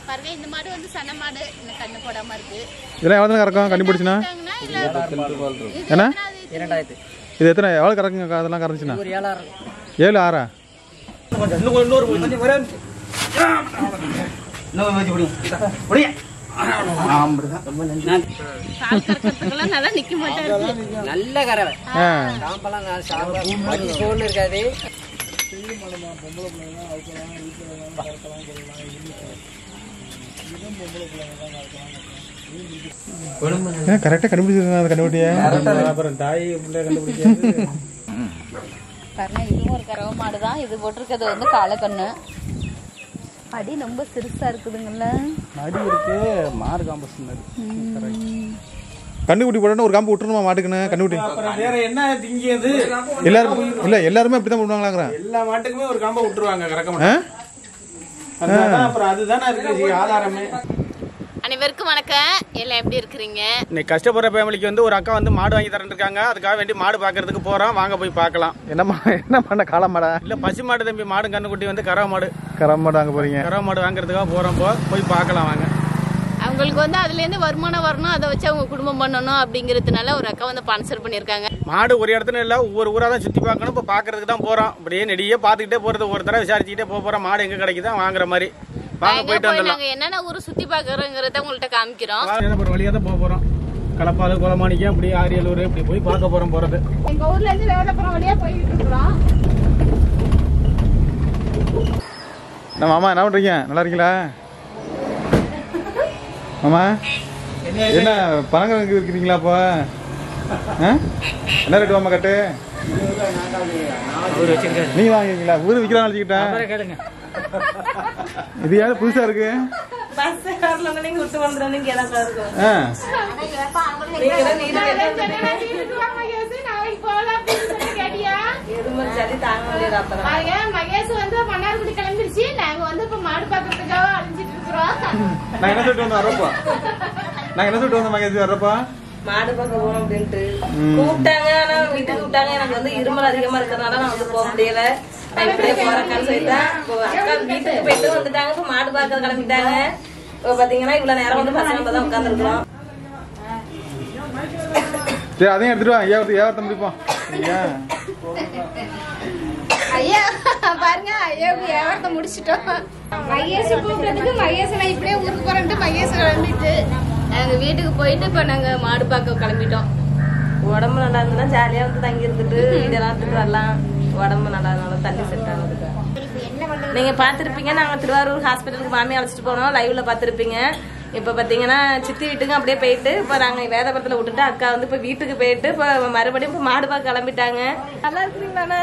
பாருங்க இந்த மாடு வந்து சன மாடு இந்த கண்ணு போடாம இருக்கு இதெல்லாம் எவ்வளோ கறக்கும் கண்டுபிடிச்சுன்னா விட்டாங்கன்னா இல்ல இது என்ன எத்தனாவது இது? இரண்டாயிரத்து இது எத்தனை எவ்வளோ கறக்குங்க அதெல்லாம் கறந்துச்சுன்னா ஒரு ஏழாயிரம் ஏழு ஆறா கால் கறக்கிறதுக்கெல்லாம் நல்லா நிக்க மாட்டாரு நல்ல கறவை ஆ காம்பெல்லாம் நான் சாப்பிட மடி சோன்னு இருக்காது ஏன் கரெக்டாக கண்டுபிடிச்சிருக்கேன் அந்த கண்டுபிடியே அப்புறம் தாய் பிள்ளை கண்டுபிடிக்காது பாருங்க இதுவும் ஒரு கறவை மாடு தான் இது போட்டிருக்கிறது வந்து காலக்கண்ணு அடி ரொம்ப சிறுசா இருக்குதுங்கல்ல மடி இருக்கு மாறு காம்பஸ் கண்டுபிடி போட்டோன்னு ஒரு காம்பு விட்டுருமா மாட்டுக்குன்னு கண்டுபிடி அப்புறம் வேற என்ன திங்கியது எல்லாரும் இல்லை எல்லாருமே அப்படி தான் பண்ணுவாங்களாங்கிறேன் எல்லா மாட்டுக்குமே ஒரு காம்பை விட்டுருவாங்க கறக்க ஆ மாட்டாங்க அதனால அப்புறம் அதுதானே இருக்கு ஆதாரமே அனைவருக்கும் வணக்கம் எல்லாம் எப்படி இருக்கிறீங்க இன்னைக்கு கஷ்டப்படுற ஃபேமிலிக்கு வந்து ஒரு அக்கா வந்து மாடு வாங்கி தரேன் இருக்காங்க அதுக்காக வேண்டி மாடு பார்க்கறதுக்கு போறோம் வாங்க போய் பார்க்கலாம் என்னம்மா என்ன பண்ண காளமாடா இல்ல பசு மாடு தம்பி மாடு கண்ணுக்குட்டி வந்து கறவை மாடு கரமாடு அங்கே போகிறீங்க கறவை மாடு வாங்குறதுக்காக போறோம் போ போய் பார்க்கலாம் வாங்க அவங்களுக்கு வந்து அதுல இருந்து வருமானம் வரணும் அதை வச்சு அவங்க குடும்பம் பண்ணணும் அப்படிங்கிறதுனால ஒரு அக்கா வந்து ஸ்பான்சர் பண்ணியிருக்காங்க மாடு ஒரு இடத்துல இல்ல ஒவ்வொரு ஊரா தான் சுத்தி பார்க்கணும் இப்போ பார்க்கறதுக்கு தான் போறோம் அப்படியே நெடியே பார்த்துக்கிட்டே போறது ஒரு தடவை விசாரிச்சுக்கிட்டே போக போறோம் மாடு எங்க கிடைக்குதோ வாங்குற மாதிரி வாங்க எங்க போயிட்டு போய் வந்துடலாம் நாங்க என்னென்ன ஊர் சுத்தி பாக்குறோங்கிறத உங்கள்ட்ட காமிக்கிறோம் ஒரு வழியா தான் போக போறோம் களப்பாது குளமாணிக்கம் அப்படி ஆரியலூர் இப்படி போய் பார்க்க போறோம் போறது எங்க ஊர்ல இருந்து வேலைப்புறம் வழியா போயிட்டு இருக்கிறோம் என்ன மாமா என்ன பண்ணுறீங்க நல்லா இருக்கீங்களா மாமா என்ன பணங்கிழங்கு இருக்கிறீங்களா அப்போ ஆ என்ன ரேட்டு மாமா கட்டு அவர் வச்சிருக்காரு நீங்கள் தான் வாங்கிக்கிறீங்களா ஊர் விற்கிறான்னு வச்சுக்கிட்டேன் கேளுங்க இது யாரு புதுசாக இருக்கு பஸ் வரலங்க நீங்க விட்டு வந்துடுறீங்க எனக்கு இருக்கும் ஆ நீங்க தான் நீங்க எதுவுமே சரி தாங்க முடியாது அப்புறம் மகேஷ் வந்து மன்னார்குடி கிளம்பிருச்சு நாங்க வந்து இப்ப மாடு பாக்குறதுக்காக அழிஞ்சிட்டு இருக்கிறோம் நான் என்ன சொல்லிட்டு வந்தேன் வரப்பா நான் என்ன சொல்லிட்டு வந்தேன் மகேஷ் வர்றப்பா மாடு பார்க்க போறோம் அப்படின்ட்டு கூப்பிட்டாங்க ஆனா வீட்டுக்கு கூப்பிட்டாங்க எனக்கு வந்து இருமல் அதிகமா இருக்கிறதுனால நான் வந்து போக முடியல நான் இப்படியே போறேன்னு சொல்லிட்டேன் இப்போ அக்கா வீட்டுக்கு போயிட்டு வந்துட்டாங்க இப்போ மாடு பார்க்க கிளம்பிட்டாங்க இப்போ பாத்தீங்கன்னா இவ்வளவு நேரம் வந்து பசங்க தான் உட்காந்துருக்கோம் சரி அதையும் எடுத்துட்டு வா ஏவரத்து ஏவரத்தை முடிப்போம் சரியா ஐயா பாருங்க ஐயா வியாபாரத்தை முடிச்சிட்டோம் மகேஷ் கூப்பிட்டதுக்கு மகேஷ் நான் இப்படியே ஊருக்கு போறேன்ட்டு மகேஷ் கிளம்பிட்டு நாங்க வீட்டுக்கு போயிட்டு இப்ப நாங்க மாடு பார்க்க கிளம்பிட்டோம் உடம்பு நல்லா இருந்ததுன்னா ஜாலியா வந்து தங்கி இருந்துட்டு வீடெல்லாம் எடுத்துட்டு வரலாம் உடம்பு நல்லா இருந்தாலும் தண்ணி செட் ஆனதுக்கு நீங்க பாத்திருப்பீங்க நாங்க திருவாரூர் ஹாஸ்பிட்டலுக்கு மாமி அழைச்சிட்டு போனோம் லைவ்ல பாத்திருப்பீங்க இப்ப பாத்தீங்கன்னா சித்தி வீட்டுக்கு அப்படியே போயிட்டு இப்ப நாங்க வேதபுரத்துல விட்டுட்டு அக்கா வந்து இப்ப வீட்டுக்கு போயிட்டு இப்ப மறுபடியும் இப்ப மாடு பார்க்க கிளம்பிட்டாங்க நல்லா இருக்கிறீங்களாண்ணா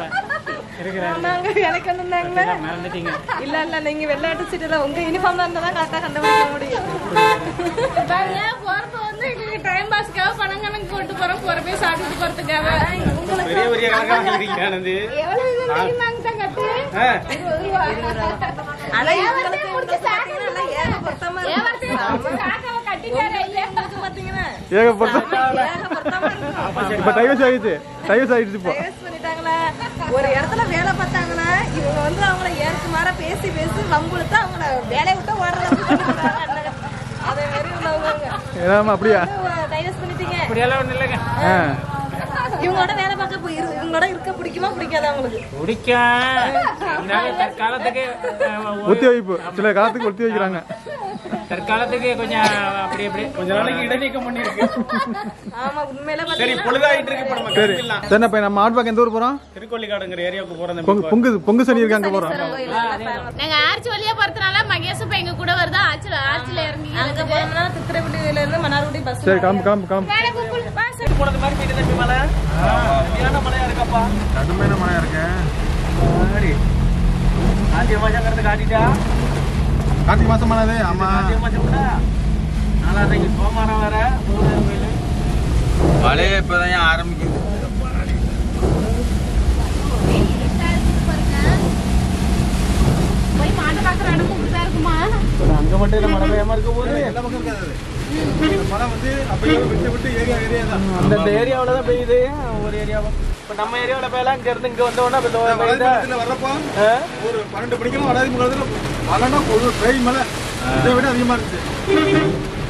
ஆமாங்க எனக்கு வந்திருந்தாங்களே இல்ல இல்ல நீங்க வெள்ளாட்டு சீட்டுல உங்க யூனிஃபார்ம் இருந்தா தான் கரெக்டா கண்டுபிடிக்க முடியும் பாருங்க போறப்ப வந்து எங்களுக்கு டைம் பாஸ்க்காக பணம் கணக்கு போட்டு போறோம் போறப்பே சாப்பிட்டு போறதுக்காக பெரிய பெரிய கணக்காக வாங்கிருக்கீங்க ஆனந்து எவ்வளவு இது தெரியுமாங்க தான் கட்டு ஆ, இருபது ரூபா ஆனா வியாபாரத்தையே முடிச்சு சாக்கு நல்லா ஏகப்பட்டமா இருக்கு. வியாபாரத்தையே முடிச்சு சாக்காவை கட்டிட்டாரு ஐயா பாத்தீங்கன்னா ஏகப்பட்ட ஏகப்பட்டமா இருக்கும். இப்போ டைவர்ஸ் ஆகிடுச்சு டைவர்ஸ் ஆகிடுச்சு இப்போ Divorce பண்ணிட்டாங்களா? ஒரு இடத்துல வேலை பார்த்தாங்கன்னா இவங்க வந்து அவங்கள ஏற்கு மாற பேசி பேசி வம்புழுத்து அவங்கள வேலையை விட்டு ஓடுறத அதே மாதிரி உள்ளவங்க ஏதாம்மா அப்படியா டைவர்ஸ் பண்ணிட்டீங்க அப்படியெல்லாம் ஒண்ணும் இல்லைங்க ஆ இவங்களோட வேலை பார்க்க போய் இரு- இவங்களோட இருக்க பிடிக்குமா பிடிக்காதா அவங்களுக்கு பிடிக்கும் இருந்தாலும் தற்காலத்துக்கு அஹ், ஒத்தி வைப்பு சில காலத்துக்கு ஒத்தி வைக்கிறாங்க தற்காலத்துக்கு கொஞ்சம் அப்படி அப்படி கொஞ்ச நாளைக்கு இடைநீக்கம் பண்ணிருக்கு ஆமா உண்மையில சரி பாத்தீங்கன்னா பொழுதாயிட்டு இருக்கு இப்ப நம்ம சரி கிளம்பிடலாம் சரி இப்போ நம்ம ஆட்பாக்கு எந்த ஊர் போகிறோம் திருக்கொள்ளிக்காடுங்கிற ஏரியாவுக்கு போறோம் பொங்கு பொங்கு பொங்கு சனி இருக்கு அங்கே போகிறோம் நாங்க ஆர்ச்சி வழியா போறதுனால மகேஷ் இப்ப எங்க கூட வருதா ஆர்ச்சில ஆர்ச்சில இறங்கி அங்க போனோம்னா திருத்திரப்பட்டியில இருந்து மன்னார்குடி பஸ் சரி கிளம்பு கிளம்பு கிளம்பு போனது மாதிரி போயிட்டு தம்பி மலை சரியான மலையா இருக்கப்பா கடுமையான மழையா இருக்கேன் சரி ஆத்திய மாசங்கிறது காட்டிட்டா கார்த்திகை மாசம் மழை ஆமா ஆத்திய மாசம் கூட நாலாவது சோமாரம் வேற மூணாயிரம் கோயில் மழையே இப்பதான் ஆரம்பிக்குது போய் மாட்டு பாக்குற இடமும் இப்படிதான் இருக்குமா அங்க மட்டும் இல்ல மழை பெய்யாம இருக்க போது எல்லா பக்கம் இருக்காது இந்த மழை வந்து அப்படியே விட்டு விட்டு ஏரியா ஏரியா தான் அந்தந்த ஏரியாவில் தான் பெய்யுது ஒரு ஏரியாவும் இப்போ நம்ம ஏரியாவில் பெய்யலாம் இங்க இருந்து இங்கே வந்தோன்னா இப்போ பெய்யுதா வடதிமுகத்தில் வர்றப்போ ஒரு பன்னெண்டு மணிக்கெல்லாம் வடாதிமுகத்தில் மழைனா ஒரு ட்ரெயின் மழை இதை விட அதிகமாக இருந்துச்சு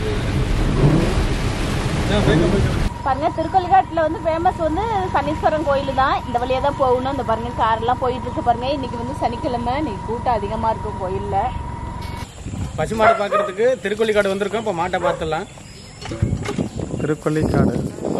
ஏன் break up ஆயிடுச்சு? பாருங்க திருக்கொள்ளிக்காட்டுல வந்து ஃபேமஸ் வந்து சனீஸ்வரன் கோயில் தான் இந்த வழியா தான் போகணும் இந்த பாருங்க கார் எல்லாம் போயிட்டு இருக்கு பாருங்க இன்னைக்கு வந்து சனிக்கிழமை இன்னைக்கு கூட்டம் அதிகமா இருக்கும் கோயில்ல பசுமாடு பார்க்கறதுக்கு திருக்கொள்ளிக்காடு வந்திருக்கோம் இப்போ மாட்டை பார்த்துடலாம் திருக்கொள்ளிக்காடு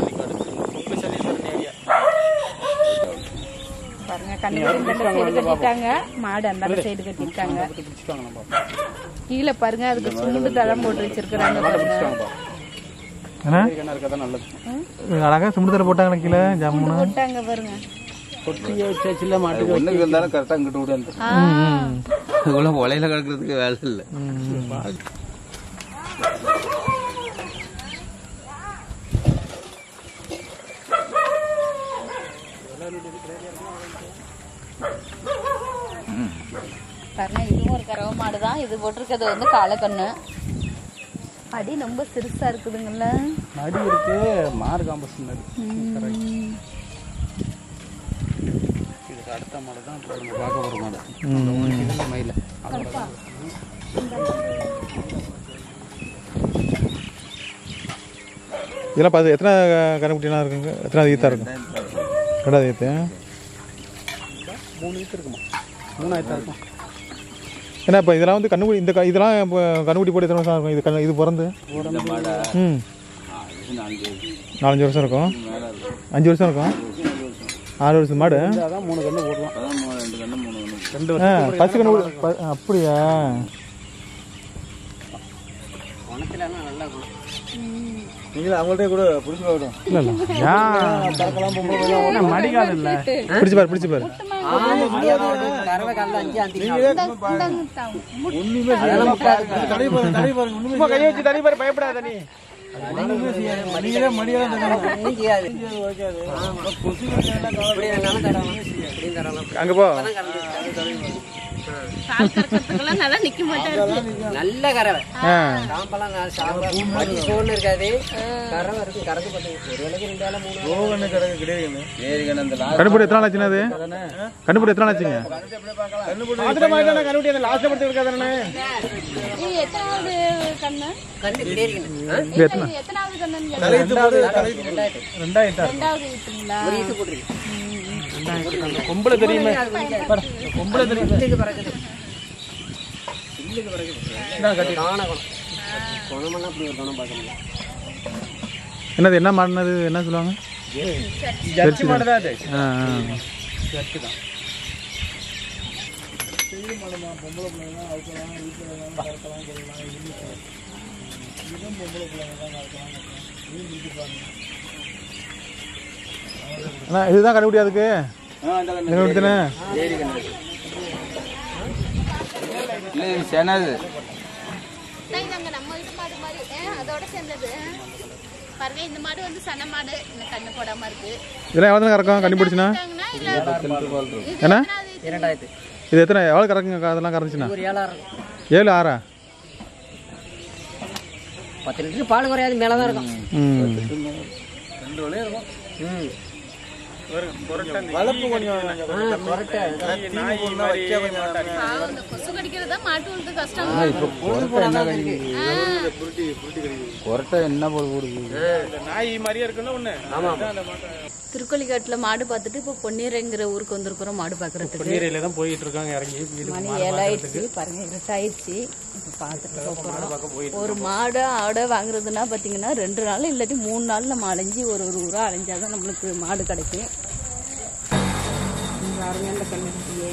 பாருங்க கண்ணு இந்த சைடு கட்டிட்டாங்க மாடு அந்த சைடு கட்டிருக்காங்க கீழே பாருங்க அதுக்கு சுண்டு தளம் போட்டு வச்சிருக்காங்க பாருங்க என்ன இருக்கா நல்லது அழகா சுமத்துல போட்டாங்க கீழே ஜம்முன்னு போட்டாங்க பாருங்க கொட்டியை வச்சாச்சுல மாட்டுக்கு ஒண்ணுக்கு இருந்தாலும் கரெக்டா இங்கிட்டு விடு ஆ, அதுக்குள்ள உலையில கிடக்கிறதுக்கு வேலை இல்லை பாருங்க இதுவும் ஒரு கறவை மாடு தான் இது போட்டிருக்கிறது வந்து காலக்கண்ணு அடி ரொம்ப சிறுசா இருக்குதுங்கல்ல மடி இருக்கு மாறு காம்பஸ் நடு இதுக்கு அடுத்த மாடு தான் இப்போ நம்ம பார்க்க போகிற மாடு இதுல மயில இதெல்லாம் பார்த்து எத்தனை கருங்குட்டிலாம் இருக்குங்க எத்தனை ஈத்தா இருக்கும் ரெண்டாவது ஈத்து மூணு ஈத்து இருக்குமா மூணாயிரத்தா இருக்கும் ஏன்னா இப்போ இதெல்லாம் வந்து கண்ணுக்குடி இந்த க- இதெல்லாம் இப்போ கண்ணுக்குட்டி போட்டு எத்தனை வருஷம் இருக்கும் இது கண்ணு இது பிறந்து இந்த மாடை ம் நாலு நாலஞ்சு வருஷம் இருக்கும் அஞ்சு வருஷம் இருக்கும் ஆறு வருஷம் மாடு அதான் மூணு கண்ணு போடலாம் அதான் மூணு ரெண்டு கண்ணு மூணு கண்ணு ரெண்டு ஆ வருஷம் பசு கண்ணு ப- அப்படியா நீங்க அவங்கள்ட்ட கூட புடிச்சு விடும் இல்லை இல்லை ஏன் மடிக்காது இல்லை பிடிச்சி பாரு பிடிச்சி பாரு கறவை காலில் அஞ்சு அஞ்சு தடவி பாருங்க தடவி பாருங்க ஒண்ணுமே சும்மா கையை வச்சு தனி பேர் பயப்படாத நீ நீங்களே மடியெல்லாம் ஒன்றும் செய்யாது இப்படி வேணாலும் தடவலாம் இப்படியும் தடவலாம் அங்கே போ கால் கறக்கிறதுக்கெல்லாம் நல்லா நிக்க மாட்டாரு நல்ல கறவை ஆ காம்பெல்லாம் நான் சாப்பிட மடி சோன்னு இருக்காது கறவை இருக்கும் கறக்கு பார்த்து ஒரு வேலைக்கு ரெண்டு வேலை மூணு வேலை. கண்ணு கிடக்கு கிடையாது ஏரி கண்ணு அந்த லாஸ்ட் கண்டுபிடி எத்தனை நாள் ஆச்சுங்க அது கண்டுபிடி எத்தனை நாள் ஆச்சுங்க பார்த்துட்டு மாதிரி தானே கருவட்டி அந்த லாஸ்ட்டை படுத்து இருக்காதானே இது எத்தனாவது கண்ணு கண்ணு இப்படியே இருக்குண்ணே. ஆ? இது எத்தனை இது எத்தனாவது கண்ணுன்னு ரெண்டாயிரத்து. ரெண்டாயிட்டா ரெண்டாவது ஈத்துங்களா ஒரு ஈத்து போட்டுருக்கு பொம்பளை தெரியுமே பொம்பளை தெரியும் இல்லுக்கு பறக்குது இல்லுக்கு பறக்குது காண குணம் குணமெல்லாம் அப்படி ஒரு குணம் பார்க்க முடியாது என்னது என்ன மாடுனது என்ன சொல்லுவாங்க ஜர்சி மாடு தான் அது ஆ ஆ ஜர்சி தான் அண்ணா இதுதான் கண்டுபிடி அதுக்கு கண்டுபிடி தானே ஏரி கண்ணு இல்லை இது செனது இதாங்க நம்ம வீட்டு மாடு மாதிரி ஆ, அதோட சேர்ந்தது ஆ. பாருங்க இந்த மாடு வந்து சன மாடு இந்த கண்ணு போடாம இருக்கு இதெல்லாம் எவ்வளோ கறக்கும் கண்டுபிடிச்சுன்னா போட்டாங்கன்னா இல்ல இது என்ன எத்தனாவது இது? இரண்டாயிரத்து இது எத்தனை எவ்வளோ கறக்குங்க அதெல்லாம் கறந்துச்சுன்னா ஒரு ஏழாயிரம் ஏழு ஆறா பத்து லிட்டர் பால் குறையாது மேலே தான் இருக்கும் ம் ம் வளர்ப்பு கொஞ்சம் ஆ கொரட்டை நாய் மாதிரி மாட்டாடி. பாவம், இந்த கொசு கடிக்கிறதா மாட்டு வளர்த்து கஷ்டம் கொரட்டை என்ன போல் போடுது இந்த நாய் மாதிரியே இருக்குல்ல ஒண்ணு திருக்கொள்ளிக்காட்டுல மாடு பார்த்துட்டு இப்போ பொன்னீரைங்கிற ஊருக்கு வந்திருக்கிறோம் மாடு பார்க்கறதுக்கு நீரையில தான் போயிட்டு இருக்காங்க இறங்கி வீட்டுக்கு மணி ஏழாயிடுச்சு பாருங்க இருட்டாயிடுச்சு இப்போ பார்த்துட்டு போகிறோம் ஒரு மாடு ஆடை வாங்குறதுன்னா பார்த்தீங்கன்னா ரெண்டு நாள் இல்லாட்டி மூணு நாள் நம்ம அலைஞ்சி ஒரு ஒரு ஊரா அலைஞ்சாதான் நம்மளுக்கு மாடு கிடைக்கும் பாருங்க இந்த கண்ணுக்குட்டியே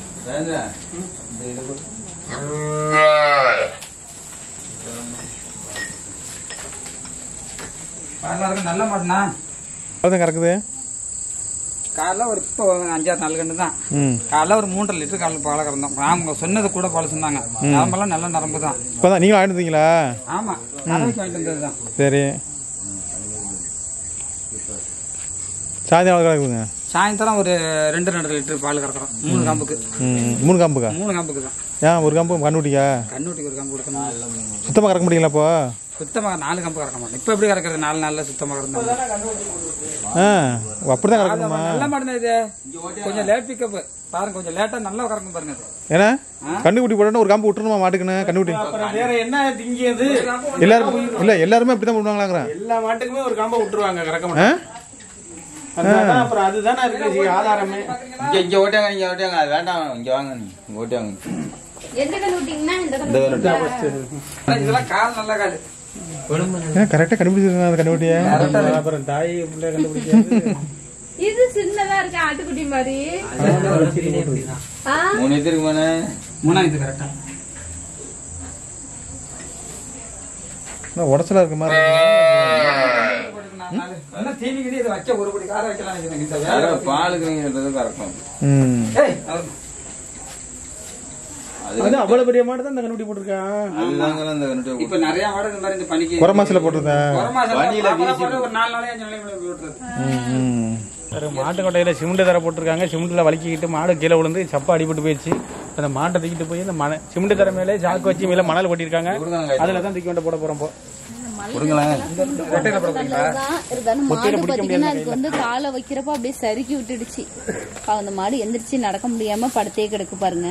நல்ல மாட்டுனா எவ்வளோ கறக்குது காலைல ஒரு இப்போ ஒரு அஞ்சாறு நாலு கண்டு தான் ம் காலைல ஒரு மூன்றரை லிட்டர் காலைல பாலை கறந்தோம் அவங்க சொன்னது கூட பால் சொன்னாங்க நரம்பெல்லாம் நல்ல நரம்பு தான் இப்போ தான் நீங்களும் வாங்கிட்டு வந்தீங்களா ஆமா கறவைக்கு வாங்கிட்டு வந்தது தான் சரி சாயந்தரம் எவ்வளோ கறக்குதுங்க சாயந்தரம் ஒரு ரெண்டு ரெண்டு லிட்டர் பால் கறக்குறோம் மூணு காம்புக்கு ம் மூணு காம்புக்கா மூணு காம்புக்கு தான் ஏன் ஒரு காம்பு கண்ணுட்டிக்கா கண்ணுட்டிக்கு ஒரு காம்பு கொடுக்கணும் சுத்தமாக கறக்க முடியல அப்போ சுத்தமாக நாலு கம்பு கறக்க மாட்டோம் இப்போ எப்படி கறக்கிறது நாலு நாளில் சுத்தமாக இருந்தாங்க ஆ ஓ, அப்படிதான் கிடக்குமா நல்ல மாடுனா இது கொஞ்சம் லேட் பிக்கப் பாருங்க கொஞ்சம் லேட்டா நல்லா கறக்கும் பாருங்க அது ஏன்னா கண்ணுக்குட்டி போடணும் ஒரு காம்பு விட்டுருமா மாட்டுக்குன்னு கண்ணுக்குட்டி அப்புறம் வேற என்ன திங்கியது எல்லாரும் இல்ல எல்லாருமே அப்படிதான் பண்ணுவாங்களாங்கிறேன் எல்லா மாட்டுக்குமே ஒரு காம்பை விட்டுருவாங்க கறக்க ஆ? மாட்டாங்க அதான் அப்புறம் அதுதானே இருக்கு ஆதாரமே இங்க இங்க ஓட்டாங்க இங்க ஓட்டாங்க அது வேண்டாம் இங்க வாங்க நீ இங்க ஓட்டாங்க எந்த கண்ணு விட்டீங்கன்னா இந்த இந்த கண்ணு வரட்டும். இதெல்லாம் கால் நல்ல கால் ஏன் கரெக்டா கண்டுபிடிச்சிருக்கா அந்த கண்ணுக்குட்டிய அப்புறம் தாய் பிள்ளை கண்டுபிடிக்காது இது சின்னதா இருக்கு ஆட்டுக்குட்டி மாதிரி ஆ மூணு இது இருக்கு மேலே மூணாம் இது கரெக்டா உடச்சலா இருக்க மாதிரி என்ன தீனி கிடி இதை வைக்க ஒரு படி கார வைக்கலாம் நினைக்கிறேன். இந்த வேலை யாரோ பாலுக்கு நீங்க கறக்கும் ம் ஏய், அது- அது அவ்வளவு பெரிய மாடு தான் இந்த கண்டுபிடி போட்டிருக்கான் அதுதாங்க இந்த கண்ணுட்டு இப்ப நிறைய மாடு இந்த மாதிரி இந்த பனிக்கு குறை மாசத்துல போட்டிருந்தேன் குறை மாசம் வண்டியில பாப்பா வீசி- போட்டு ஒரு நாலு நாளே அஞ்சு நாளைக்கு முன்னாடி விட்டுறது ம், ம். ஒரு மாட்டு கொட்டையில சிமெண்ட் தர போட்டிருக்காங்க சிமெண்ட்ல வலிக்கிட்டு மாடு கீழே விழுந்து சப்பா அடிபட்டு போயிடுச்சு அந்த மாட்டை தூக்கிட்டு போய் இந்த மண சிமெண்ட் தர மேலே சாக்கு வச்சு மேல மணல் கொட்டிருக்காங்க அதுல தான் தூக்கி கொண்டு போட போறோம் இப்போ கொடுங்களேன் தான் இருந்தாலும் மாடு பாத்தீங்கன்னா அதுக்கு வந்து காலை வைக்கிறப்ப அப்படியே சறுக்கி விட்டுடுச்சு பாவம் அந்த மாடு எந்திரிச்சு நடக்க முடியாம படுத்தே கிடக்கு பாருங்க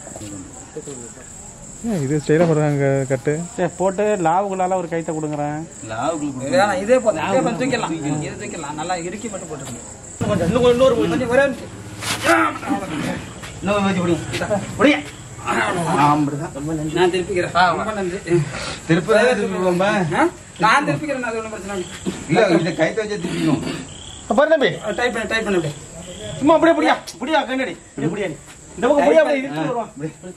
ஏன் இது ஸ்டைலா போடுறாங்க கட்டு சரி, போட்டு லாவுக்குள்ளால ஒரு கைத்த கொடுங்குறேன் லாவுக்கு வேணாம், இதே போதும் இதே கொஞ்சம் தூக்கிடலாம் இது தூக்கிடலாம் நல்லா இறுக்கி மட்டும் போட்டுருங்க கொஞ்சம் இன்னும் இன்னொரு கொஞ்சம் ஒரே நிமிஷம். இன்னும் வச்சு பிடிங்க நான் திருப்பிக்கிறேன் ரொம்ப நன்றி திருப்பி திருப்பி போம்பா ஆ? நான் திருப்பிக்கிறேன் அது ஒன்றும் பிரச்சனை இல்லை இல்ல இந்த கைத்த வச்சா திருப்பிக்கணும் பாரு தம்பி டைப் பண்ணி டைப் பண்ணி அப்படியே. சும்மா அப்படியே புடியா புடியா கண்ணடி இப்படி புடியா நீ இந்த பக்கம் புடியா அப்படியே இழுத்து வருவான்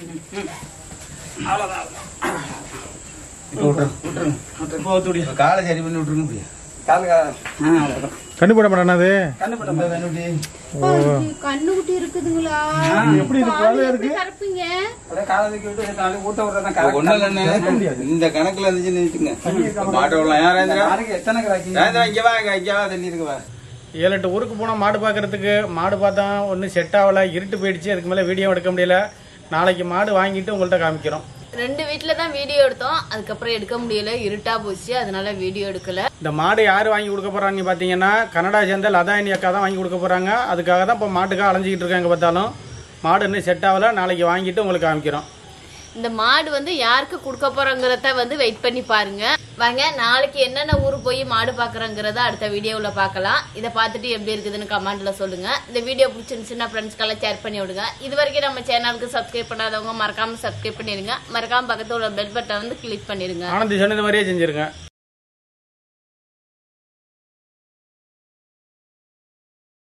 இப்போ ஊத்து விடு. காலை சரி பண்ணி விட்டுருங்க இப்படி. காலு கா- ஆ, அவ்வளவுதான். கண்ணு போட மாட்டானா அது கண்ணு போட்ட இந்த கண்ணுட்டி கண்ணுக்குட்டி இருக்குதுங்களா எப்படி இது குழந்தை இருக்கு கறப்பீங்க அப்படியே காலை தூக்கி விட்டு நாலு ஊட்ட விடுறதான் correct. ஒண்ணும் இல்லைண்ணே இந்த கணக்குல இருந்துச்சுன்னு வச்சுங்க மாட்ட விடலாம் யார் ராஜேந்திரா யாருக்கு எத்தனை கிராக்கி ராஜேந்திரா இங்க வாங்க இங்க வா தண்ணி இருக்கு வா ஏழு எட்டு ஊருக்கு போனோம் மாடு பார்க்கறதுக்கு மாடு பார்த்தா ஒன்றும் செட் ஆகல இருட்டு போயிடுச்சு அதுக்கு மேலே வீடியோ எடுக்க முடியல நாளைக்கு மாடு வாங்கிட்டு உங்கள்கிட்ட காமிக்கிறோம் ரெண்டு வீட்ல தான் வீடியோ எடுத்தோம் அதுக்கப்புறம் எடுக்க முடியல இருட்டா போச்சு அதனால வீடியோ எடுக்கல இந்த மாடு யார் வாங்கி கொடுக்க போறான்னு பார்த்தீங்கன்னா கனடா சேர்ந்த லதாயினி அக்கா தான் வாங்கி கொடுக்க போறாங்க அதுக்காக தான் இப்போ மாட்டுக்காக அலைஞ்சிக்கிட்டு இருக்காங்க பார்த்தாலும் மாடு இன்னும் செட் ஆகல நாளைக்கு வாங்கிட்டு உங்களுக்கு காமிக்கிறோம் இந்த மாடு வந்து யாருக்கு கொடுக்க போறோங்கிறத வந்து வெயிட் பண்ணி பாருங்க வாங்க நாளைக்கு என்னென்ன ஊர் போய் மாடு பாக்குறோங்கிறத அடுத்த வீடியோவில் பார்க்கலாம் இதை பார்த்துட்டு எப்படி இருக்குதுன்னு கமெண்ட்ல சொல்லுங்க இந்த வீடியோ பிடிச்சிருந்துச்சுன்னா ஃப்ரெண்ட்ஸ்க்கெல்லாம் ஷேர் பண்ணி விடுங்க இது வரைக்கும் நம்ம சேனலுக்கு சப்ஸ்கிரைப் பண்ணாதவங்க மறக்காம சப்ஸ்கிரைப் பண்ணிருங்க மறக்காம பக்கத்துல உள்ள பெல் பட்டன் வந்து கிளிக் பண்ணிருங்க ஆனந்தி சொன்னது மாதிரியே செஞ்சிருங்க